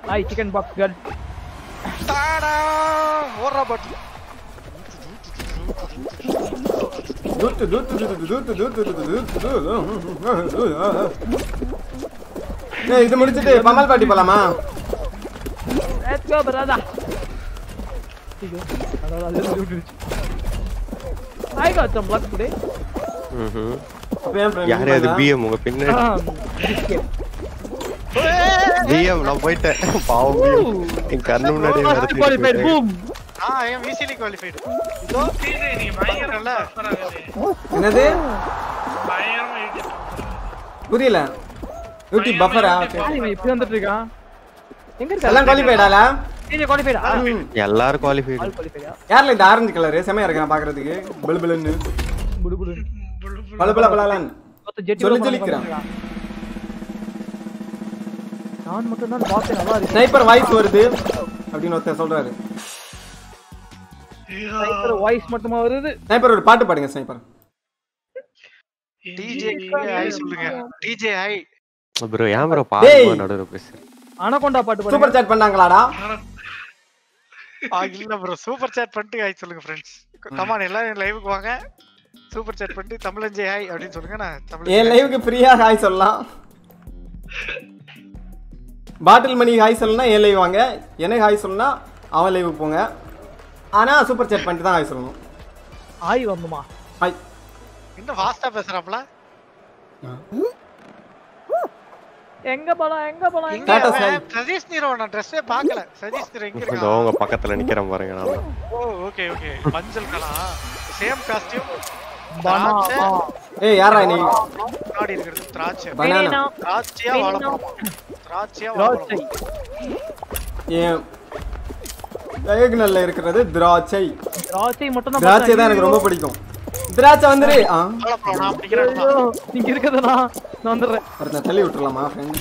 Hi chicken box girl தாடா ஓடுறா but தூத்து தூத்து தூத்து தூத்து தூத்து தூத்து தூத்து ஏய் இது முடிச்சிட்டு பமல் பாட்டி போலாமா லெட்ஸ் கோ பிரதா ஐயோ அதோட அது விட்டுருச்சு I got some luck today ம்ஹும். அப்ப ஏன் friend யாரு அது பண்ணா? பிஎம் உங்க பின்னாடி பிஎம் நான் போயிட்டேன் பாவம் BM. என் கண்ணு முன்னாடி குவாலிஃபைட் பூம் ஆ ஐ அம் ஈஸிலி குவாலிஃபைட் இதோ சீதை, நீங்க பயங்கரமா suffer ஆகுது. என்னது பயங்கரமா இருக்கு. புரியல யூடியூப் பஃபரா இவன் இப்படி வந்துட்டு இருக்கான் எங்க இருக்கா எல்லாம் குவாலிஃபைடால நீங்க குவாலிஃபைடா எல்லாரும் குவாலிஃபைடு ஆல் குவாலிஃபைடா யார்ல இந்த ஆரஞ்சு கலர் செமையா இருக்கா பாக்குறதுக்கு பிளு பிளுன்னு புடு புடு புழு புழு. பல பல பலாலன் மொத்த ஜெட்டி சொல்லி உள்ள சொல்லிக்கிறான். போறான். நான் மட்டும் தான் பார்த்தேன் நல்லா இருக்கு ஸ்னைப்பர் வாய்ஸ் வருது அப்படின்னு ஒருத்தர் சொல்றாரு ஸ்னைப்பர் வாய்ஸ் மட்டுமா வருது ஸ்னைப்பர் ஒரு பாட்டு பாடுங்க ஸ்னைப்பர் டிஜே ஹை சொல்லுங்க டிஜே ஹை ப்ரோ ஏன் ப்ரோ டேய். பாத்து நடுவுல பேசுறேன் அனகொண்டா பாட்டு பாடுங்க சூப்பர் சாட் பண்ணாங்களாடா ஆ இல்ல ப்ரோ சூப்பர் சாட் பண்ணிட்டு ஹை சொல்லுங்க ஃப்ரெண்ட்ஸ் கமான் எல்லாரும் லைவுக்கு வாங்க சூப்பர் சாட் பண்ணிட்டு தமிழஞ்சே ஹை அப்படின்னு சொல்லுங்க நான் தமிழ் என் லைவுக்கு ஃப்ரீயா ஹாய் சொல்லலாம் பாட்டில் மணி ஹாய் சொல்லணும்னா என் லைவ் வாங்க எனக்கு ஹாய் சொல்லணும்னா அவன் லைவுக்கு போங்க ஆனா சூப்பர் சாட் பண்ணிட்டு தான் ஹாய் சொல்லணும் ஆய் வரணுமா ஹாய் இன்னும் ஃபாஸ்டா பேசுறாப்ல எங்க போலாம் எங்க போலாம் எங்க இங்க Status அவன் high. சதீஷ் நீரோ நான் ட்ரெஸ்ஸே பார்க்கல சதீஷ் நீரோ எங்க இதோ இருக்கான் உங்க பக்கத்துல நிக்கிறேன் பாருங்க நான் ஓ ஓகே ஓகே மஞ்சள் கலா சேம் காஸ்டியூம் பனானா ஏய் யாரா நீ முன்னாடி இருக்கிறது திராட்சை பனானா திராட்சையா Banana. வாழைப்பழமா திராட்சையா திராட்சை வாழைப்பழமா என் டயகனல்ல இருக்கிறது திராட்சை திராட்சை மட்டும் தான் திராட்சை தான் எனக்கு ரொம்ப பிடிக்கும் திராட்சை வந்துரு ஆ வாழைப்பழம் நான் பிடிக்கிறேன் ஐயோ, நீங்க இருக்கதா நான் வந்துடுறேன் ஒருத்தன் தள்ளி விட்டுறலாமா ஃப்ரெண்ட்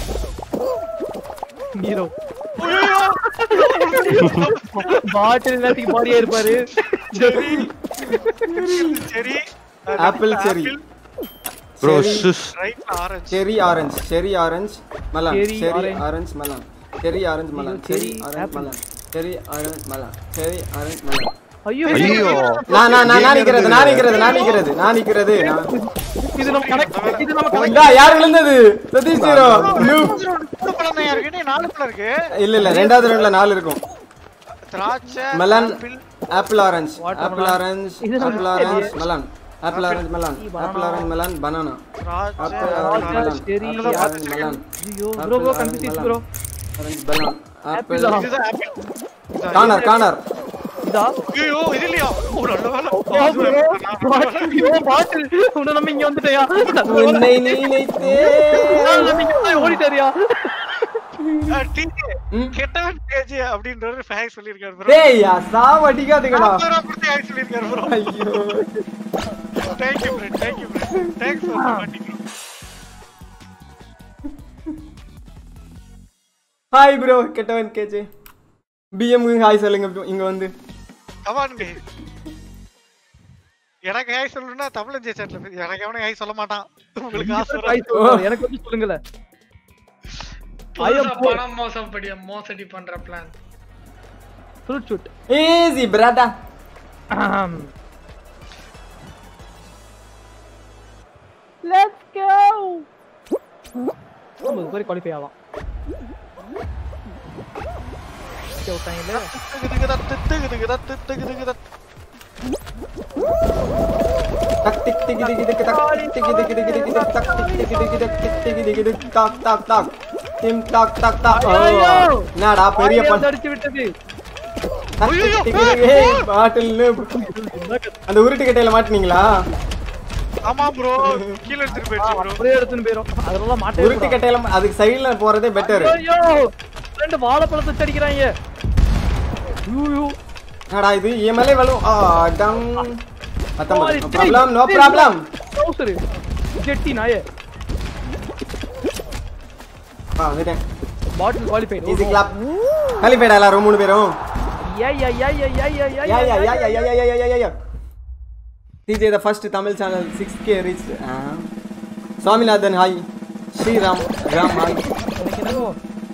ஹீரோ பாட்டில் எல்லாத்துக்கு பாடியா இருப்பாரு சரி ஆப்பிள் செரி ப்ரோ Cherry. சுஸ் right orange cherry orange cherry orange melon Cherry cherry orange. Orange melon cherry orange melon cherry Cherry orange apple. Melon cherry orange melon cherry orange melon ஐயோ ஐயோ நான் நான் நான் நான் நிக்கிறது நான் நிக்கிறது நான் நிக்கிறது நான் நிக்கிறது நான் இது நம்ம கணக்கு இது நம்ம கணக்கு இந்தா, யார் விழுந்தது சதீஷ் ஜீரோ noob. மூணு பழம் தான் இருக்கு நீ நாலு பழம் இருக்கு இல்ல இல்ல ரெண்டாவது ரவுண்ட்ல நாலு இருக்கும் திராட்சை melon apple apple orange Watermelon. Apple orange இது நம்ம ஆப்பிள் ஆரஞ்சு தெரியாது. Melon apple orange melon apple orange melon banana திராட்சை ஆப்பிள் ஆரஞ்சு மெலன் சரி ஆரஞ்சு மெலன் ஐயோ bro bro confuse bro orange banana apple Apple ஆ? இதுதான் ஆப்பிள் இதா, corner corner இதா ஐயோ இது இல்லையா ஓ நல்ல வேலை ஐயோ பாட்டில் உன்னை நம்ம இங்க வந்துட்டயா உன்னை நினைத்தே நம்ம இங்க வந்து ஓடிட்டாரியா டிஜே ம். கெட்டவன் கேஜி அப்படின்றவர் ஃபேக் சொல்லியிருக்காரு ப்ரோ டேய் யா சாவ அடிக்காதீங்கடா கொடுத்து ஹேக் சொல்லியிருக்காரு ப்ரோ ஐயோ thank you bro thank you bro thanks for waiting hi bro கெட்டவன் கேஜே பிஎம் ஹாய் சொல்லுங்க bro, இங்க வந்து கமான் கே எனக்கு ஹாய் சொல்லணும்னா தமிழ் சேட்ல எனக்கு எவனும் ஹாய் சொல்ல மாட்டான் உங்களுக்கு ஆசை வரும். ஹாய் சொல்லுங்க எனக்கு வந்து சொல்லுங்களே புதுசா பணம் மோசம் படி மோசடி பண்ற பிளான் ஃப்ரூட் ஷூட் ஈஸி பிராட்டா லெட்ஸ் கோ நம்ம போய் குவாலிஃபை ஆகலாம் விட்டாங்கல்ல திகுதிகுதா, திகுதிகுதா, திகுதிகுதா. டக் டிக் டிக் டிக் டிக் டக் டிக் டிக் டிக் டிக் டிக் டிக் டக் டிக் டிக் டிக் டிக் டிக் டிக் டிக் டிக் டாக் டாக் டாக் டிம் டாக் டாக் டாக் ஓ, ஐயோ! என்னடா பெரிய ஆரியா பண் தடிச்சு விட்டது டக் டிக் டிக் டிக் ஏய் பாட்டில் noob. அந்த உருட்டு கட்டையில மாட்டினீங்களா ஆமா ப்ரோ கீழ எடுத்துட்டு போயிடுச்சு ப்ரோ அப்படியே எடுத்துன்னு போயிரும் அதெல்லாம் மாட்டே உருட்டு கட்டையில மா- அதுக்கு சைடுல போறதே பெட்டர் ஐயோ ரெண்டு வாழைப்பழத்தை அடிக்கிறாங்க ஐயோ என்னடா இது என் மேலே வலும் ஆ டம் பத்தொன்பது நோ டேய், ப்ராப்ளம் நோ டேய், ப்ராப்ளம் ட்ரௌசர் ஜெட்டி நாயே ஆ வந்துட்டேன் பாட்டில் குவாலிஃபைட் ஈஸி கிளாப் குவாலிஃபைடா எல்லாரும் மூணு பேரும் யா யா யா யா யா யா யா Yeah, yeah, yeah, yeah, yeah, yeah, yeah, yeah, yeah. DJ, the first Tamil channel, 6K reached. Uh, Swaminathan, hi. Sriram, Ram, hi. எனக்கு என்னமோ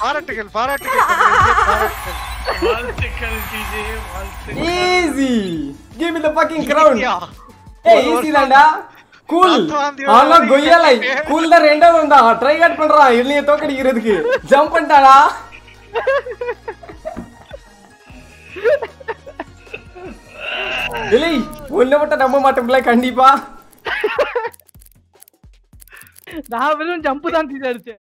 பாராட்டுகள் பாராட்டுகள் தமிழர்களே, பாராட்டுகள் வாழ்த்துக்கள் டிஜே வாழ்த்துக்கள் easy give me the fucking ground yeah. ஏய் ஈஸி தான்டா கூல் பத்து வாந்தி ஆனா வாந்தி கொய்யாலை கட்டிட்டு. கூல் தான் ரெண்டாவது வந்தா ட்ரை காட் பண்றான் இல்லையே தோக்கடிக்கிறதுக்கு ஜம்ப் பண்ணிட்டாடா இல்லை உன்னை மட்டும் நம்ப மாட்டோம்ல கண்டிப்பா நான் வெறும் ஜம்ப் தான் தீர்த்து அடிச்சேன்